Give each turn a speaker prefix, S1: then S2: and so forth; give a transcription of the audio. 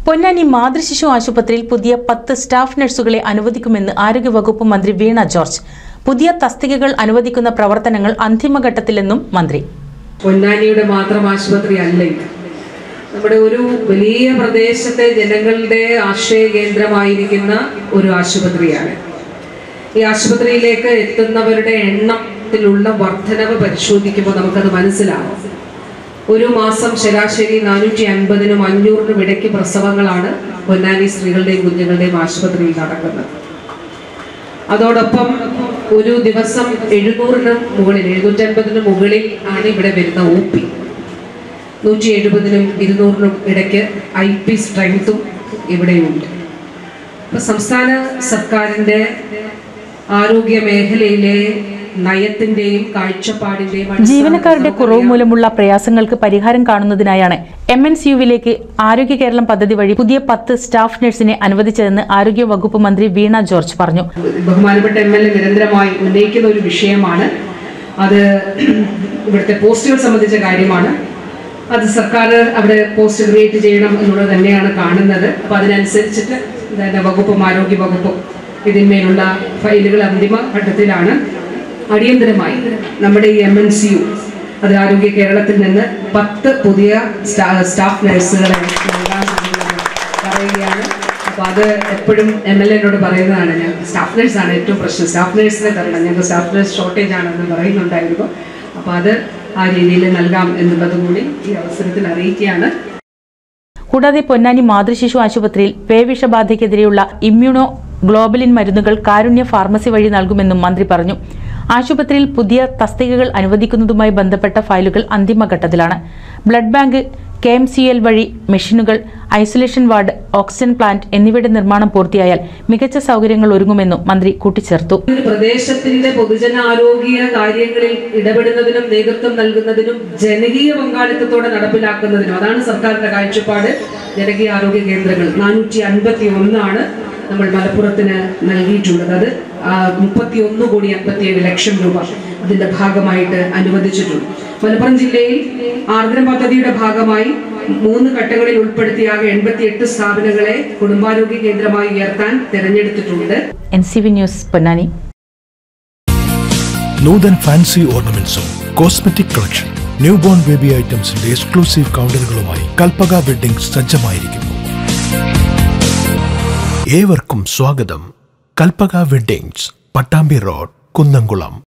S1: പൊന്നാനി മാതൃശിശു ആശുപത്രിയിൽ പുതിയ പത്ത് സ്റ്റാഫ് നഴ്സുകളെ അനുവദിക്കുമെന്ന് ആരോഗ്യവകുപ്പ് മന്ത്രി വീണ ജോർജ് പുതിയ തസ്തികകൾ അനുവദിക്കുന്ന പ്രവർത്തനങ്ങൾ അന്തിമഘട്ടത്തിലെന്നും മന്ത്രി
S2: പൊന്നാനിയുടെ മാത്രം ആശുപത്രി അല്ല ഇത് നമ്മുടെ ഒരു വലിയ പ്രദേശത്തെ ജനങ്ങളുടെ ആശ്രയ കേന്ദ്രമായിരിക്കുന്ന ഒരു ആശുപത്രിയാണ് ഈ ആശുപത്രിയിലേക്ക് എത്തുന്നവരുടെ എണ്ണത്തിലുള്ള വർധനവ് പരിശോധിക്കുമ്പോൾ നമുക്കത് മനസ്സിലാവും ഒരു മാസം ശരാശരി നാനൂറ്റി അൻപതിനും അഞ്ഞൂറിനും ഇടയ്ക്ക് പ്രസവങ്ങളാണ് പൊന്നാനി സ്ത്രീകളുടെയും കുഞ്ഞുങ്ങളുടെയും ആശുപത്രിയിൽ നടക്കുന്നത് അതോടൊപ്പം ഒരു ദിവസം എഴുന്നൂറിന് മുകളിൽ എഴുന്നൂറ്റൻപതിന് മുകളിൽ ആണ് ഇവിടെ വരുന്ന ഒ പി നൂറ്റി എഴുപതിനും ഇരുന്നൂറിനും ഇടയ്ക്ക് ഐ പി സ്ട്രെങ്ത്തും ഇവിടെയുണ്ട് ഇപ്പൊ സംസ്ഥാന സർക്കാരിന്റെ ആരോഗ്യ മേഖലയിലെ നയത്തിന്റെയും കാഴ്ചപ്പാടിന്റെയും അടിസ്ഥാനത്തിൽ
S1: ജീവനക്കാരുടെ കുറവ് മൂലമുള്ള പ്രയാസങ്ങൾക്ക് പരിഹാരം കാണുന്നതിനായാണ് എം എൻ സി യുവിലേക്ക് ആരോഗ്യ കേരളം പദ്ധതി വഴി പുതിയ പത്ത് സ്റ്റാഫ് നഴ്സിനെ അനുവദിച്ചതെന്ന് ആരോഗ്യ വകുപ്പ് മന്ത്രി വീണ ജോർജ് പറഞ്ഞു
S2: ബഹുമാനപ്പെട്ട എം എൽ എ നിരന്തരമായി ഉന്നയിക്കുന്ന ഒരു വിഷയമാണ് അത് ഇവിടുത്തെ പോസ്റ്റുകൾ സംബന്ധിച്ച കാര്യമാണ് അത് സർക്കാർ അവിടെ പോസ്റ്റ് ക്രിയേറ്റ് ചെയ്യണം എന്നുള്ളത് തന്നെയാണ് കാണുന്നത് അപ്പോൾ അതിനനുസരിച്ചിട്ട് പിന്നെ വകുപ്പും ആരോഗ്യ വകുപ്പും ഇതിന്മേലുള്ള ഫയലുകൾ അന്തിമ ഘട്ടത്തിലാണ് അടിയന്തരമായി നമ്മുടെ ഈ എം എൻ സി യു അത് ആരോഗ്യ കേരളത്തിൽ നിന്ന് പത്ത് പുതിയ സ്റ്റാ- സ്റ്റാഫ് നഴ്സുകളെ നൽകാൻ എന്നുള്ളത് പറയുകയാണ് അപ്പോൾ അത് എപ്പോഴും എം എൽ എനോട് പറയുന്നതാണ് ഞാൻ സ്റ്റാഫ് നഴ്സാണ് ഏറ്റവും പ്രശ്നം സ്റ്റാഫ് നഴ്സിനെ തരണം ഞങ്ങൾക്ക് സ്റ്റാഫ് നഴ്സ് ഷോർട്ടേജ് ആണെന്ന് പറയുന്നുണ്ടായിരുന്നു അപ്പോൾ അത് ആ രീതിയിൽ നൽകാം എന്നുള്ളത് കൂടി ഈ അവസരത്തിൽ അറിയിക്കുകയാണ്
S1: കൂടാതെ പൊന്നാനി മാതൃശിശു ആശുപത്രിയിൽ പേവിഷബാധയ്ക്കെതിരെയുള്ള ഇമ്മ്യൂണോ ഗ്ലോബലിൻ മരുന്നുകൾ കാരുണ്യ ഫാർമസി വഴി നൽകുമെന്നും മന്ത്രി പറഞ്ഞു ആശുപത്രിയിൽ പുതിയ തസ്തികകൾ അനുവദിക്കുന്നതുമായി ബന്ധപ്പെട്ട ഫയലുകൾ അന്തിമഘട്ടത്തിലാണ് blood bank K M S C L മെഷീനുകൾ ഐസൊലേഷൻ വാർഡ് ഓക്സിജൻ പ്ലാന്റ് എന്നിവയുടെ നിർമ്മാണം പൂർത്തിയായാൽ മികച്ച സൗകര്യങ്ങൾ ഒരുങ്ങുമെന്നും മന്ത്രി കൂട്ടിച്ചേർത്തു
S2: ഒരു പ്രദേശത്തിന്റെ പൊതുജനാരോഗ്യ കാര്യങ്ങളിൽ ഇടപെടുന്നതിനും നേതൃത്വം നൽകുന്നതിനും ജനകീയ പങ്കാളിത്തത്തോടെ നടപ്പിലാക്കുന്നതിനും അതാണ് സർക്കാരിന്റെ കാഴ്ചപ്പാട് ജനകീയ ആരോഗ്യ കേന്ദ്രങ്ങൾ നാനൂറ്റി അൻപത്തി ഒന്നാണ് നമ്മൾ മലപ്പുറത്തിന് നൽകിയിട്ടുള്ളത് അത് മുപ്പത്തി ഒന്ന് കോടി അൻപത്തിയേഴ് ലക്ഷം രൂപ അതിന്റെ ഭാഗമായിട്ട് അനുവദിച്ചിട്ടുണ്ട് മലപ്പുറം ജില്ലയിൽ ആർദ്രം പദ്ധതിയുടെ ഭാഗമായി മൂന്ന് ഘട്ടങ്ങളിൽ ഉൾപ്പെടുത്തിയ ആകെ എൺപത്തിയെട്ട് സ്ഥാപനങ്ങളെ കുടുംബാരോഗ്യ കേന്ദ്രമായി ഉയർത്താൻ തിരഞ്ഞെടുത്തിട്ടുണ്ട്
S1: N C V news Ponnani
S3: Nuthan fancy ഓർണമെന്റ്സും cosmetic collection new born baby ഐറ്റംസിന്റെ എക്സ്ക്ലൂസീവ് കൗണ്ടറുകളുമായി കൽപ്പക വെഡിംഗ് സജ്ജമായിരിക്കുന്നു ഏവർക്കും സ്വാഗതം കൽപ്പക വെഡിങ്സ് പട്ടാമ്പി റോഡ് കുന്നംകുളം